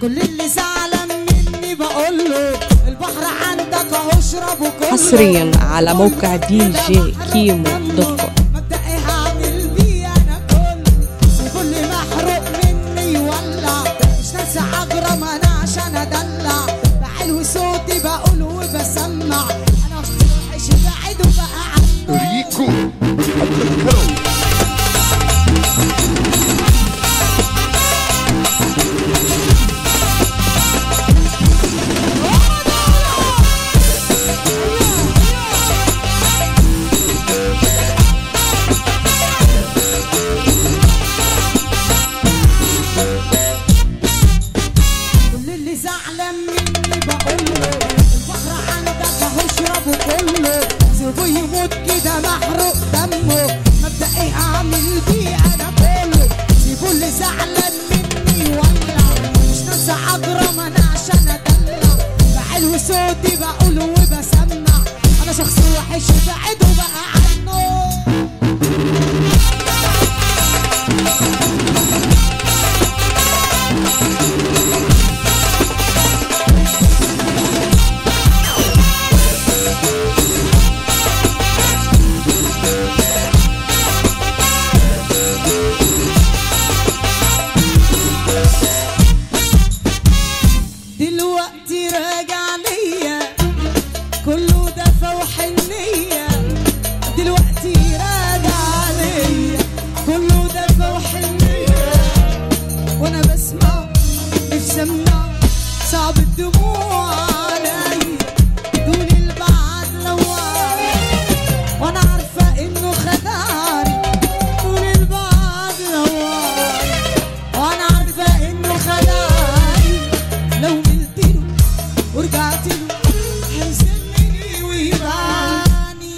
كل اللي زعلان مني بقول له البحر عندك اهو اشربه كله حصريا على موقع دي جي كيمو دوت كوم مبدئي هعمل بيه انا كله وكل محروق مني يولع مش ناسي عجرم انا عشان ادلع بعلو صوتي بقول وبسمع انا وحش بعيد وبقى عنه ريكو عبد الكرم كل اللي زعلان مني بقول له البحر عندك اهو اشربه كله سيبه يموت كده محروق دمه مبدئي هعمل بيه انا كله سيبه اللي زعلان مني يولع مش ناسي عجرم انا عشان ادلع بعلو صوتي بقول وبسمع انا شخص وحش بعيد وبقى عنه دلوقتي راجع ليا كله دفى وحنية دلوقتي راجع ليا كله دفى وحنية وانا بسمع نفسي امنع صعب الدموع علي دون البعد لوعي وانا عارفة انه خدعني دون البعد لوعي وانا عارفة انه خدعني لو ملت له ورجعت له هيسمني ويبعني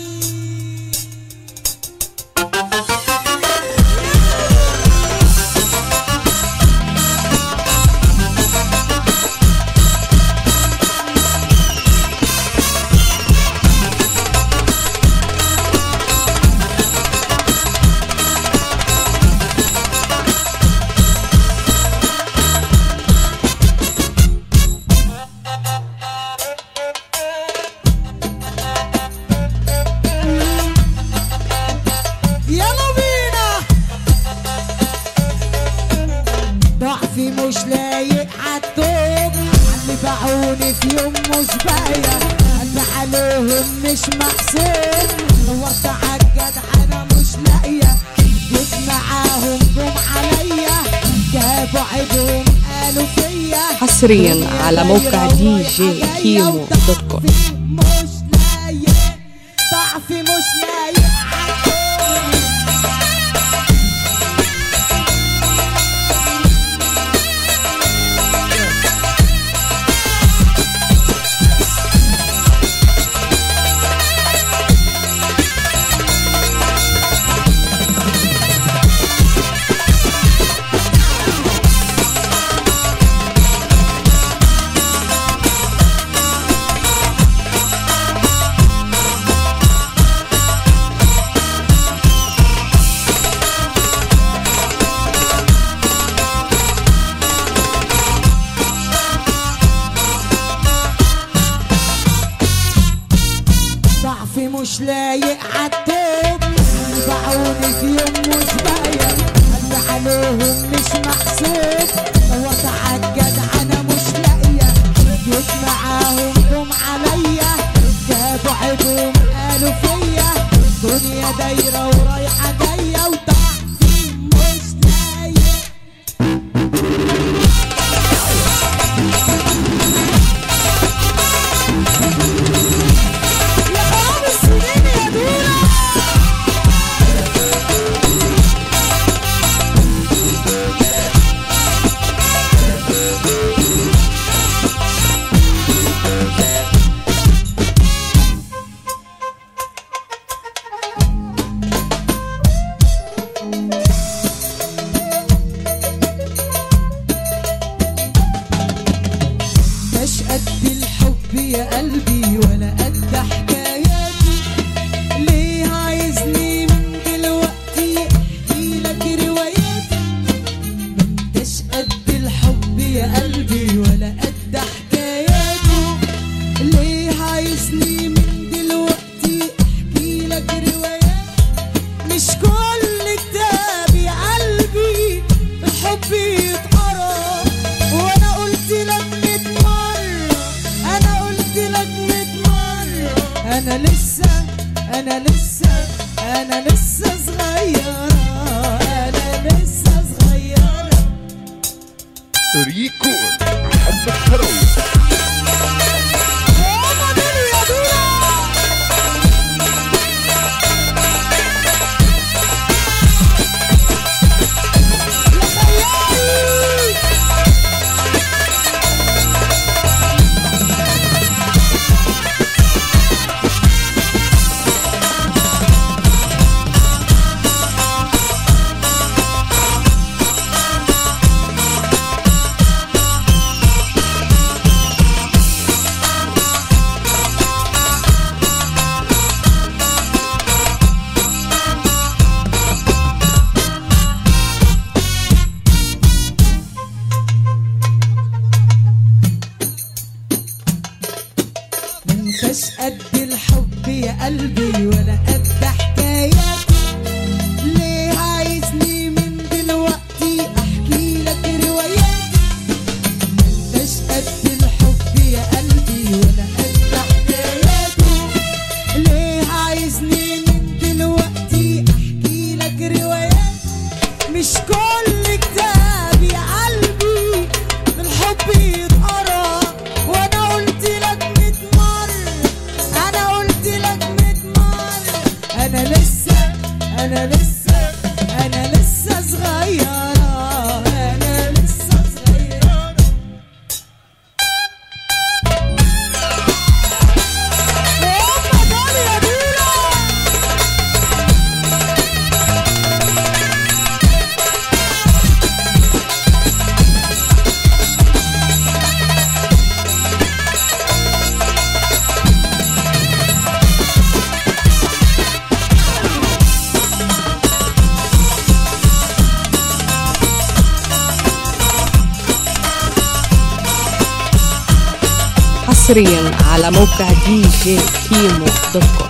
يلا بينا ضعفي مش لايق عالدوب اللي باعوني في يوم مش بايع قلبي عليهم مش محسوب دورت عالجدع انا مش لاقيه جيت معاهم جم عليا جابوا عيبهم قالوا فيا حصريا على موقع دي جي كيمو دوت كوم مش لايق ضعفي مش لايق عالدوب ضعفي مش لايق عالدوب باعوني في يوم مش بايع قلبي عليهم مش محسوب دورت عالجدع انا مش لاقيه جيت معاهم جم عليا جابوا عيبهم قالوا فيا الدنيا دايره ورايحه جايه وضعفي مش لايق يا خراب السنين يا دولة مش قد الحب يا قلبي ولا قد حكاياتي ليه عايزني من دلوقتي احكي لك رواياتي مش قد الحب يا قلبي انا لسه انا لسه انا لسه صغيرة انا لسه صغيرة ريكورد محمد كروي هما دول يا دولة يا خيالي منتش قد الحب يا قلبي ولا قد حكايات ليه عايزني من دلوقتي احكي لك روايات منتش قد الحب يا قلبي ولا قد حكاياته ليه عايزني من دلوقتي احكي لك روايات مش كل كتاب يا قلبي بالحب يتقرا وانا قلت لك ميت مرة انا قلت لك ميت مرة انا لسه انا لسه انا لسه صغيرة انا لسه صغيرة هما دول يا دولة حصريا على موقع دي جي كيمو دوت كوم